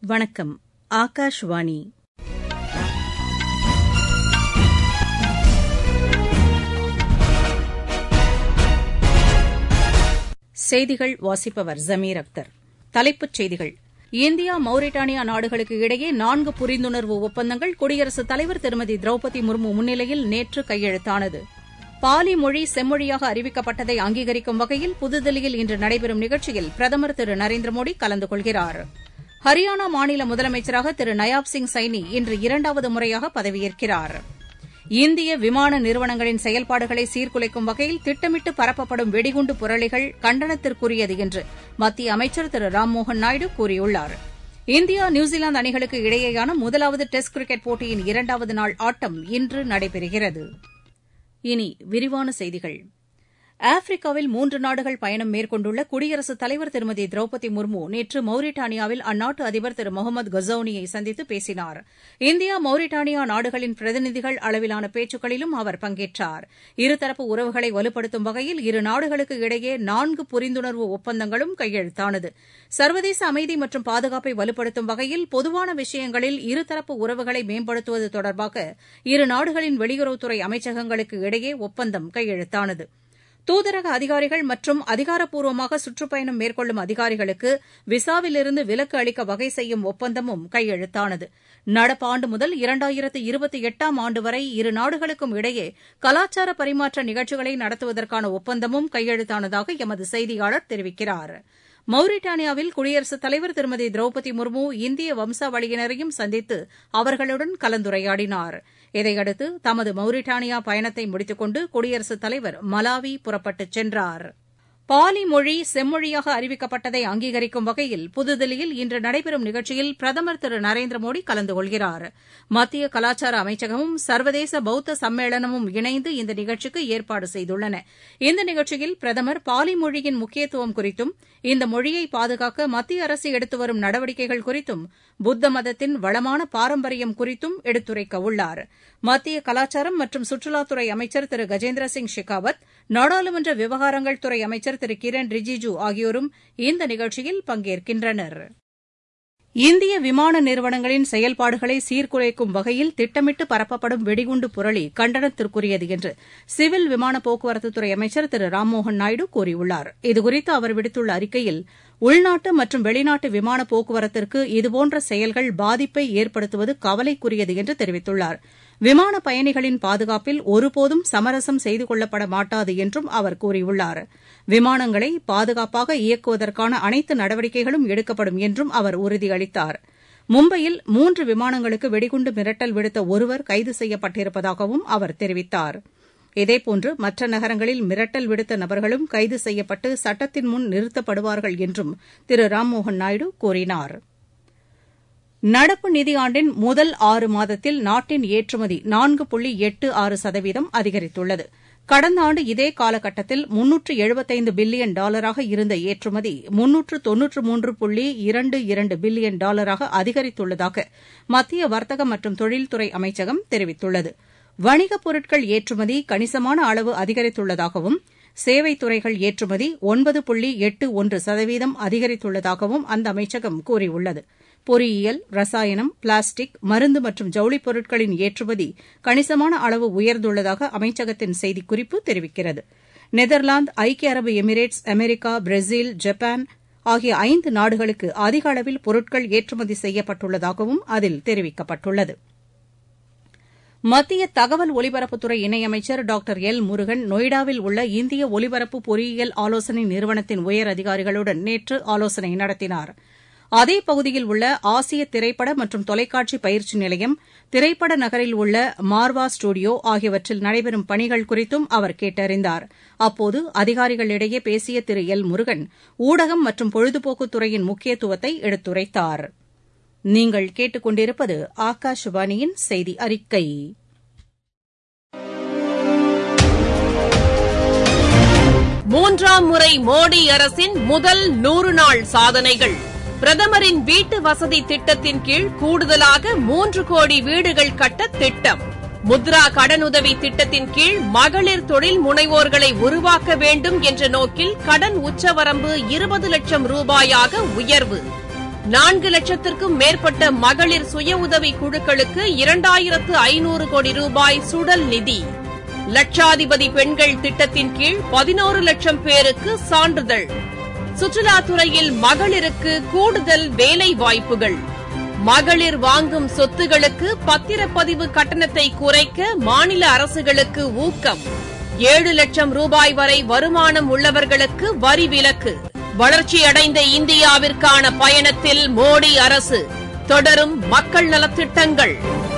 வணக்கம் ஆகாஷ்வாணி செய்திகள் வாசிப்பவர் ஜமீர் அக்தர் தலைப்புச் செய்திகள் இந்தியா மௌரிட்டானியா நாடுகளுக்கு இடையே நான்கு புரிந்துணர்வு ஒப்பந்தங்கள் குடியரசுத் தலைவர் திருமதி திரௌபதி முர்மு முன்னிலையில் நேற்று கையெழுத்தானது பாலி மொழி செம்மொழியாக அறிவிக்கப்பட்டதை அங்கீகரிக்கும் வகையில் புதுதில்லியில் இன்று நடைபெறும் நிகழ்ச்சியில் பிரதமர் திரு நரேந்திர மோடி கலந்து கொள்கிறார் ஹரியானா மாநில முதலமைச்சராக திரு நயாப் சிங் சைனி இன்று இரண்டாவது முறையாக பதவியேற்கிறார் இந்திய விமான நிறுவனங்களின் செயல்பாடுகளை சீர்குலைக்கும் வகையில் திட்டமிட்டு பரப்பப்படும் வெடிகுண்டு புரளிகள் கண்டனத்திற்குரியது என்று மத்திய அமைச்சர் திரு ராம்மோகன் நாயுடு கூறியுள்ளார் இந்தியா நியூசிலாந்து அணிகளுக்கு இடையேயான முதலாவது டெஸ்ட் கிரிக்கெட் போட்டியின் இரண்டாவது நாள் ஆட்டம் இன்று நடைபெறுகிறது இனி விரிவான செய்திகள் ஆப்பிரிக்காவில் மூன்று நாடுகள் பயணம் மேற்கொண்டுள்ள குடியரசுத் தலைவர் திருமதி திரௌபதி முர்மு நேற்று மௌரிட்டானியாவில் அந்நாட்டு அதிபர் திரு முகமது கசௌனியை சந்தித்து பேசினார் இந்தியா மௌரிட்டானியா நாடுகளின் பிரதிநிதிகள் அளவிலான பேச்சுக்களிலும் அவர் பங்கேற்றார் இருதரப்பு உறவுகளை வலுப்படுத்தும் வகையில் இரு நாடுகளுக்கு இடையே நான்கு புரிந்துணர்வு ஒப்பந்தங்களும் கையெழுத்தானது சர்வதேச அமைதி மற்றும் பாதுகாப்பை வலுப்படுத்தும் வகையில் பொதுவான விஷயங்களில் இருதரப்பு உறவுகளை மேம்படுத்துவது தொடர்பாக இரு நாடுகளின் வெளியுறவுத்துறை அமைச்சகங்களுக்கு இடையே ஒப்பந்தம் கையெழுத்தானது தூதரக அதிகாரிகள் மற்றும் அதிகாரப்பூர்வமாக சுற்றுப்பயணம் மேற்கொள்ளும் அதிகாரிகளுக்கு விசாவிலிருந்து விலக்கு அளிக்க வகை செய்யும் ஒப்பந்தமும் கையெழுத்தானது நடப்பாண்டு முதல் இரண்டாயிரத்து இருபத்தி எட்டாம் ஆண்டு வரை இரு நாடுகளுக்கும் இடையே கலாச்சார பரிமாற்ற நிகழ்ச்சிகளை நடத்துவதற்கான ஒப்பந்தமும் கையெழுத்தானதாக எமது செய்தியாளர் தெரிவிக்கிறார் மௌரிட்டானியாவில் குடியரசுத் தலைவர் திருமதி திரௌபதி முர்மு இந்திய வம்சாவளியினரையும் சந்தித்து அவர்களுடன் கலந்துரையாடினார் இதையடுத்து தமது மௌரிட்டானியா பயணத்தை முடித்துக் கொண்டு குடியரசுத் தலைவர் மலாவி புறப்பட்டுச் சென்றார் பாலி மொழி செம்மொழியாக அறிவிக்கப்பட்டதை அங்கீகரிக்கும் வகையில் புதுதில்லியில் இன்று நடைபெறும் நிகழ்ச்சியில் பிரதமர் திரு நரேந்திர மோடி கலந்து கொள்கிறார் மத்திய கலாச்சார அமைச்சகமும் சர்வதேச பௌத்த சம்மேளனமும் இணைந்து இந்த நிகழ்ச்சிக்கு ஏற்பாடு செய்துள்ளன இந்த நிகழ்ச்சியில் பிரதமர் பாலி மொழியின் முக்கியத்துவம் குறித்தும் இந்த மொழியை பாதுகாக்க மத்திய அரசு எடுத்து வரும் நடவடிக்கைகள் குறித்தும் புத்த மதத்தின் வளமான பாரம்பரியம் குறித்தும் எடுத்துரைக்க உள்ளார் மத்திய கலாச்சாரம் மற்றும் சுற்றுலாத்துறை அமைச்சர் திரு கஜேந்திர சிங் ஷெகாவத் நாடாளுமன்ற விவகாரங்கள் துறை அமைச்சர் திரு கிரண் ரிஜிஜு ஆகியோரும் இந்த நிகழ்ச்சியில் பங்கேற்கின்றனர் இந்திய விமான நிறுவனங்களின் செயல்பாடுகளை சீர்குலைக்கும் வகையில் திட்டமிட்டு பரப்பப்படும் வெடிகுண்டு புரளி கண்டனத்திற்குரியது என்று சிவில் விமான போக்குவரத்துத்துறை அமைச்சர் திரு ராம்மோகன் நாயுடு கூறியுள்ளார் இதுகுறித்து அவர் விடுத்துள்ள அறிக்கையில் உள்நாட்டு மற்றும் வெளிநாட்டு விமான போக்குவரத்திற்கு இதுபோன்ற செயல்கள் பாதிப்பை ஏற்படுத்துவது கவலைக்குரியது என்று தெரிவித்துள்ளார் விமான பயணிகளின் பாதுகாப்பில் ஒருபோதும் சமரசம் செய்து கொள்ளப்பட மாட்டாது என்றும் அவர் கூறியுள்ளார் விமானங்களை பாதுகாப்பாக இயக்குவதற்கான அனைத்து நடவடிக்கைகளும் எடுக்கப்படும் என்றும் அவர் உறுதியளித்தார் மும்பையில் மூன்று விமானங்களுக்கு வெடிகுண்டு மிரட்டல் விடுத்த ஒருவர் கைது செய்யப்பட்டிருப்பதாகவும் அவர் தெரிவித்தார் இதேபோன்று மற்ற நகரங்களில் மிரட்டல் விடுத்த நபர்களும் கைது செய்யப்பட்டு சட்டத்தின் முன் நிறுத்தப்படுவார்கள் என்றும் திரு ராம்மோகன் நாயுடு கூறினார் நடப்பு நிதியாண்டின் முதல் ஆறு மாதத்தில் நாட்டின் ஏற்றுமதி நான்கு புள்ளி எட்டு ஆறு சதவீதம் அதிகரித்துள்ளது கடந்த ஆண்டு இதே காலகட்டத்தில் முன்னூற்று எழுபத்தைந்து பில்லியன் டாலராக இருந்த ஏற்றுமதி முன்னூற்று தொன்னூற்று மூன்று புள்ளி இரண்டு இரண்டு பில்லியன் டாலராக அதிகரித்துள்ளதாக மத்திய வர்த்தக மற்றும் தொழில்துறை அமைச்சகம் தெரிவித்துள்ளது வணிகப் பொருட்கள் ஏற்றுமதி கணிசமான அளவு அதிகரித்துள்ளதாகவும் சேவைத் துறைகள் ஏற்றுமதி ஒன்பது புள்ளி எட்டு ஒன்று சதவீதம் அதிகரித்துள்ளதாகவும் அந்த அமைச்சகம் கூறியுள்ளது பொறியியல் ரசாயனம் பிளாஸ்டிக் மருந்து மற்றும் ஜவுளிப் பொருட்களின் ஏற்றுமதி கணிசமான அளவு உயர்ந்துள்ளதாக அமைச்சகத்தின் செய்திக்குறிப்பு தெரிவிக்கிறது நெதர்லாந்து ஐக்கிய அரபு எமிரேட்ஸ் அமெரிக்கா பிரேசில் ஜப்பான் ஆகிய ஐந்து நாடுகளுக்கு அதிக அளவில் பொருட்கள் ஏற்றுமதி செய்யப்பட்டுள்ளதாகவும் அதில் தெரிவிக்கப்பட்டுள்ளது மத்திய தகவல் ஒலிபரப்புத்துறை இணையமைச்சர் டாக்டர் எல் முருகன் நொய்டாவில் உள்ள இந்திய ஒலிபரப்பு பொறியியல் ஆலோசனை நிறுவனத்தின் உயர் அதிகாரிகளுடன் நேற்று ஆலோசனை நடத்தினார் அதே பகுதியில் உள்ள ஆசிய திரைப்பட மற்றும் தொலைக்காட்சி பயிற்சி நிலையம் திரைப்பட நகரில் உள்ள மார்வா ஸ்டுடியோ ஆகியவற்றில் நடைபெறும் பணிகள் குறித்தும் அவர் கேட்டறிந்தார் அப்போது அதிகாரிகளிடையே பேசிய திரு எல் முருகன் ஊடகம் மற்றும் பொழுதுபோக்குத் துறையின் முக்கியத்துவத்தை எடுத்துரைத்தார் நீங்கள் கேட்டுக்கொண்டிருப்பது ஆகாஷவாணியின் செய்தி அறிக்கை மூன்றாம் முறை மோடி அரசின் முதல் நூறு நாள் சாதனைகள் பிரதமரின் வீட்டு வசதி திட்டத்தின் கீழ் கூடுதலாக மூன்று கோடி வீடுகள் கட்ட திட்டம் முத்ரா கடனுதவி திட்டத்தின் கீழ் மகளிர் தொழில் முனைவோர்களை உருவாக்க வேண்டும் என்ற நோக்கில் கடன் உச்சவரம்பு இருபது லட்சம் ரூபாயாக உயர்வு நான்கு லட்சத்திற்கும் மேற்பட்ட மகளிர் சுய உதவி குழுக்களுக்கு இரண்டாயிரத்து ஐநூறு கோடி ரூபாய் சுடல் நிதி லட்சாதிபதி பெண்கள் திட்டத்தின் கீழ் பதினோரு லட்சம் பேருக்கு சான்றிதழ் சுற்றுலாத்துறையில் மகளிருக்கு கூடுதல் வேலை வாய்ப்புகள் மகளிர் வாங்கும் சொத்துகளுக்கு பத்திரப்பதிவு கட்டணத்தை குறைக்க மாநில அரசுகளுக்கு ஊக்கம் ஏழு லட்சம் ரூபாய் வரை வருமானம் உள்ளவர்களுக்கு வரி விலக்கு வளர்ச்சியடைந்த இந்தியாவிற்கான பயணத்தில் மோடி அரசு தொடரும் மக்கள் நலத்திட்டங்கள்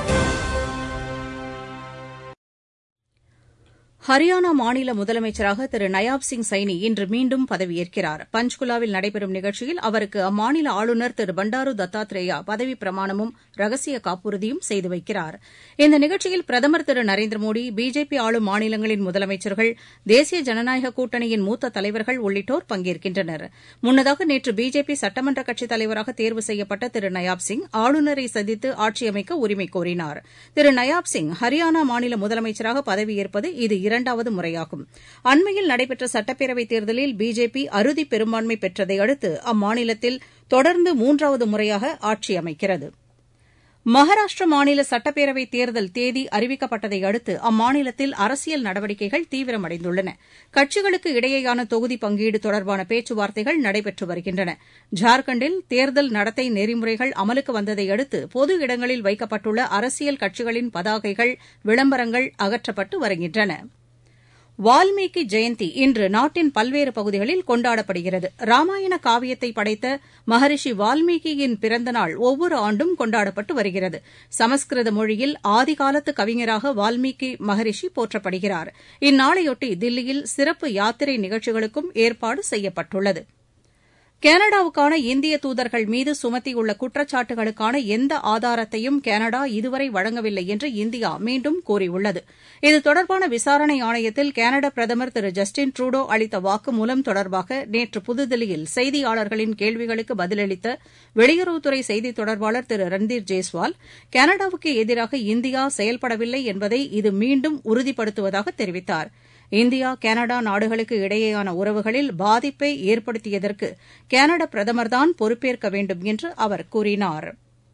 ஹரியானா மாநில முதலமைச்சராக திரு நயாப் சிங் சைனி இன்று மீண்டும் பதவியேற்கிறார் பஞ்ச்குலாவில் நடைபெறும் நிகழ்ச்சியில் அவருக்கு அம்மாநில ஆளுநர் திரு பண்டாரு தத்தாத்ரேயா பதவிப் பிரமாணமும் ரகசிய காப்புறுதியும் செய்து வைக்கிறார் இந்த நிகழ்ச்சியில் பிரதமர் திரு நரேந்திர மோடி பிஜேபி ஆளும் மாநிலங்களின் முதலமைச்சர்கள் தேசிய ஜனநாயக கூட்டணியின் மூத்த தலைவர்கள் உள்ளிட்டோர் பங்கேற்கின்றனர் முன்னதாக நேற்று பிஜேபி சட்டமன்ற கட்சித் தலைவராக தேர்வு செய்யப்பட்ட திரு நயாப் சிங் ஆளுநரை சந்தித்து ஆட்சியமைக்க உரிமை கோரினார் திரு நயாப் சிங் ஹரியானா மாநில முதலமைச்சராக பதவியேற்பது இது இரண்டாவது முறையாகும் அண்மையில் நடைபெற்ற சட்டப்பேரவைத் தேர்தலில் பிஜேபி அறுதி பெரும்பான்மை பெற்றதை அடுத்து அம்மாநிலத்தில் தொடர்ந்து மூன்றாவது முறையாக ஆட்சி அமைக்கிறது மகாராஷ்டிர மாநில சட்டப்பேரவைத் தேர்தல் தேதி அறிவிக்கப்பட்டதை அடுத்து அம்மாநிலத்தில் அரசியல் நடவடிக்கைகள் தீவிரமடைந்துள்ளன கட்சிகளுக்கு இடையேயான தொகுதி பங்கீடு தொடர்பான பேச்சுவார்த்தைகள் நடைபெற்று வருகின்றன ஜார்க்கண்டில் தேர்தல் நடத்தை நெறிமுறைகள் அமலுக்கு வந்ததை அடுத்து பொது இடங்களில் வைக்கப்பட்டுள்ள அரசியல் கட்சிகளின் பதாகைகள் விளம்பரங்கள் அகற்றப்பட்டு வருகின்றன வால்மீகி ஜெயந்தி இன்று நாட்டின் பல்வேறு பகுதிகளில் கொண்டாடப்படுகிறது ராமாயண காவியத்தை படைத்த மகரிஷி வால்மீகியின் பிறந்த நாள் ஒவ்வொரு ஆண்டும் கொண்டாடப்பட்டு வருகிறது சமஸ்கிருத மொழியில் ஆதிகாலத்து கவிஞராக வால்மீகி மகரிஷி போற்றப்படுகிறார் இந்நாளையொட்டி தில்லியில் சிறப்பு யாத்திரை நிகழ்ச்சிகளுக்கும் ஏற்பாடு செய்யப்பட்டுள்ளது கனடாவுக்கான இந்திய தூதர்கள் மீது சுமத்தியுள்ள குற்றச்சாட்டுகளுக்கான எந்த ஆதாரத்தையும் கனடா இதுவரை வழங்கவில்லை என்று இந்தியா மீண்டும் கூறியுள்ளது இது தொடர்பான விசாரணை ஆணையத்தில் கனடா பிரதமர் திரு ஜஸ்டின் ட்ரூடோ அளித்த வாக்குமூலம் தொடர்பாக நேற்று புதுதில்லியில் செய்தியாளர்களின் கேள்விகளுக்கு பதிலளித்த வெளியுறவுத்துறை செய்தித் தொடர்பாளர் திரு ரன்தீர் ஜெய்ஸ்வால் கனடாவுக்கு எதிராக இந்தியா செயல்படவில்லை என்பதை இது மீண்டும் உறுதிப்படுத்துவதாக தெரிவித்தாா் இந்தியா கனடா நாடுகளுக்கு இடையேயான உறவுகளில் பாதிப்பை ஏற்படுத்தியதற்கு கனடா பிரதமர்தான் பொறுப்பேற்க வேண்டும் என்று அவர் கூறினார்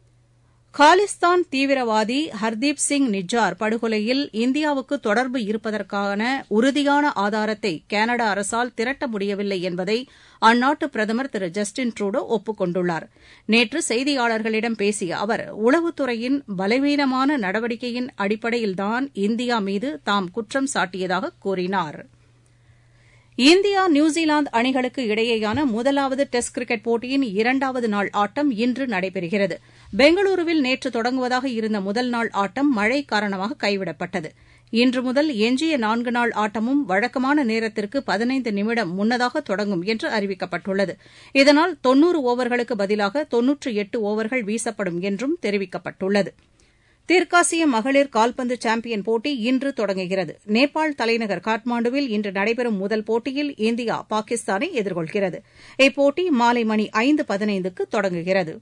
காலிஸ்தான் தீவிரவாதி ஹர்தீப் சிங் நிஜார் படுகொலையில் இந்தியாவுக்கு தொடர்பு இருப்பதற்கான உறுதியான ஆதாரத்தை கனடா அரசால் திரட்ட முடியவில்லை என்பதை அந்நாட்டு பிரதமர் திரு ஜஸ்டின் ட்ரூடோ ஒப்புக் கொண்டுள்ளார் நேற்று செய்தியாளர்களிடம் பேசிய அவர் உளவுத்துறையின் பலவீனமான நடவடிக்கையின் அடிப்படையில்தான் இந்தியா மீது தாம் குற்றம் சாட்டியதாக கூறினாா் இந்தியா நியூசிலாந்து அணிகளுக்கு இடையேயான முதலாவது டெஸ்ட் கிரிக்கெட் போட்டியின் இரண்டாவது நாள் ஆட்டம் இன்று நடைபெறுகிறது பெங்களூருவில் நேற்று தொடங்குவதாக இருந்த முதல் நாள் ஆட்டம் மழை காரணமாக கைவிடப்பட்டது இன்று முதல் எஞ்சிய நான்கு நாள் ஆட்டமும் வழக்கமான நேரத்திற்கு பதினைந்து நிமிடம் முன்னதாக தொடங்கும் என்று அறிவிக்கப்பட்டுள்ளது இதனால் தொன்னூறு ஓவர்களுக்கு பதிலாக தொன்னூற்று எட்டு ஓவர்கள் வீசப்படும் என்றும் தெரிவிக்கப்பட்டுள்ளது தெற்காசிய மகளிர் கால்பந்து சாம்பியன் போட்டி இன்று தொடங்குகிறது நேபாள் தலைநகர் காட்மாண்டுவில் இன்று நடைபெறும் முதல் போட்டியில் இந்தியா பாகிஸ்தானை எதிர்கொள்கிறது இப்போட்டி மாலை மணி ஐந்து பதினைந்துக்கு தொடங்குகிறது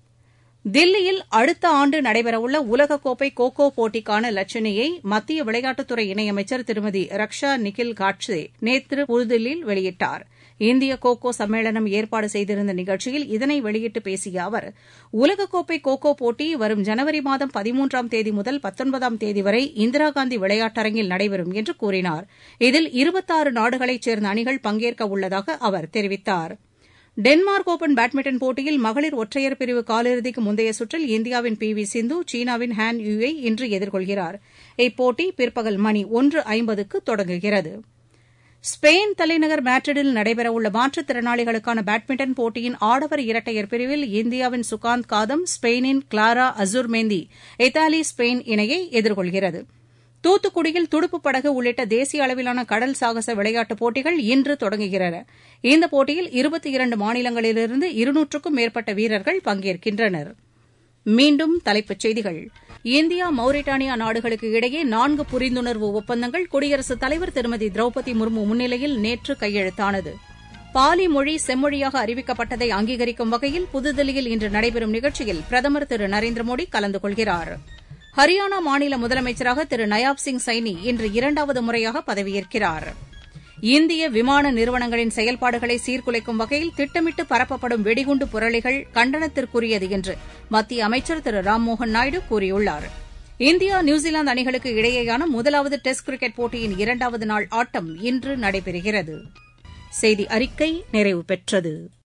தில்லியில் அடுத்த ஆண்டு நடைபெறவுள்ள உலகக்கோப்பை கோகோ போட்டிக்கான லட்சணையை மத்திய விளையாட்டுத்துறை இணையமைச்சர் திருமதி ரக்ஷா நிகில் காட்சே நேற்று புதுதில்லியில் வெளியிட்டார் இந்திய கோகோ சம்மேளனம் ஏற்பாடு செய்திருந்த நிகழ்ச்சியில் இதனை வெளியிட்டு பேசிய அவர் உலகக்கோப்பை கோகோ போட்டி வரும் ஜனவரி மாதம் பதிமூன்றாம் தேதி முதல் பத்தொன்பதாம் தேதி வரை இந்திரா காந்தி விளையாட்டரங்கில் நடைபெறும் என்று கூறினார் இதில் இருபத்தாறு நாடுகளைச் சேர்ந்த அணிகள் பங்கேற்க உள்ளதாக அவர் தெரிவித்தார் டென்மார்க் ஒபன் பேட்மிண்டன் போட்டியில் மகளிர் ஒற்றையர் பிரிவு காலிறுதிக்கு முந்தைய சுற்றில் இந்தியாவின் பி வி சிந்து சீனாவின் ஹான் யூயை இன்று எதிர்கொள்கிறார் இப்போட்டி பிற்பகல் மணி ஒன்று ஐம்பதுக்கு தொடங்குகிறது ஸ்பெயின் தலைநகர் மேட்ரிடில் நடைபெறவுள்ள மாற்றுத்திறனாளிகளுக்கான பேட்மிண்டன் போட்டியின் ஆடவர் இரட்டையர் பிரிவில் இந்தியாவின் சுகாந்த் காதம் ஸ்பெயினின் கிளாரா அசூர்மேந்தி இத்தாலி ஸ்பெயின் இணையை எதிர்கொள்கிறது தூத்துக்குடியில் துடுப்பு படகு உள்ளிட்ட தேசிய அளவிலான கடல் சாகச விளையாட்டுப் போட்டிகள் இன்று தொடங்குகின்றன இந்த போட்டியில் இருபத்தி இரண்டு மாநிலங்களிலிருந்து இருநூற்றுக்கும் மேற்பட்ட வீரர்கள் பங்கேற்கின்றனர் மீண்டும் தலைப்புச் செய்திகள் இந்தியா மௌரிட்டானியா நாடுகளுக்கு இடையே நான்கு புரிந்துணர்வு ஒப்பந்தங்கள் குடியரசுத் தலைவர் திருமதி திரௌபதி முர்மு முன்னிலையில் நேற்று கையெழுத்தானது பாலி மொழி செம்மொழியாக அறிவிக்கப்பட்டதை அங்கீகரிக்கும் வகையில் புதுதில்லியில் இன்று நடைபெறும் நிகழ்ச்சியில் பிரதமர் திரு நரேந்திர மோடி கலந்து கொள்கிறார் ஹரியானா மாநில முதலமைச்சராக திரு நயாப் சிங் சைனி இன்று இரண்டாவது முறையாக பதவியேற்கிறார் இந்திய விமான நிறுவனங்களின் செயல்பாடுகளை சீர்குலைக்கும் வகையில் திட்டமிட்டு பரப்பப்படும் வெடிகுண்டு புரளிகள் கண்டனத்திற்குரியது என்று மத்திய அமைச்சர் திரு ராம்மோகன் நாயுடு கூறியுள்ளார் இந்தியா நியூசிலாந்து அணிகளுக்கு இடையேயான முதலாவது டெஸ்ட் கிரிக்கெட் போட்டியின் இரண்டாவது நாள் ஆட்டம் இன்று நடைபெறுகிறது செய்தி அறிக்கை நிறைவு பெற்றது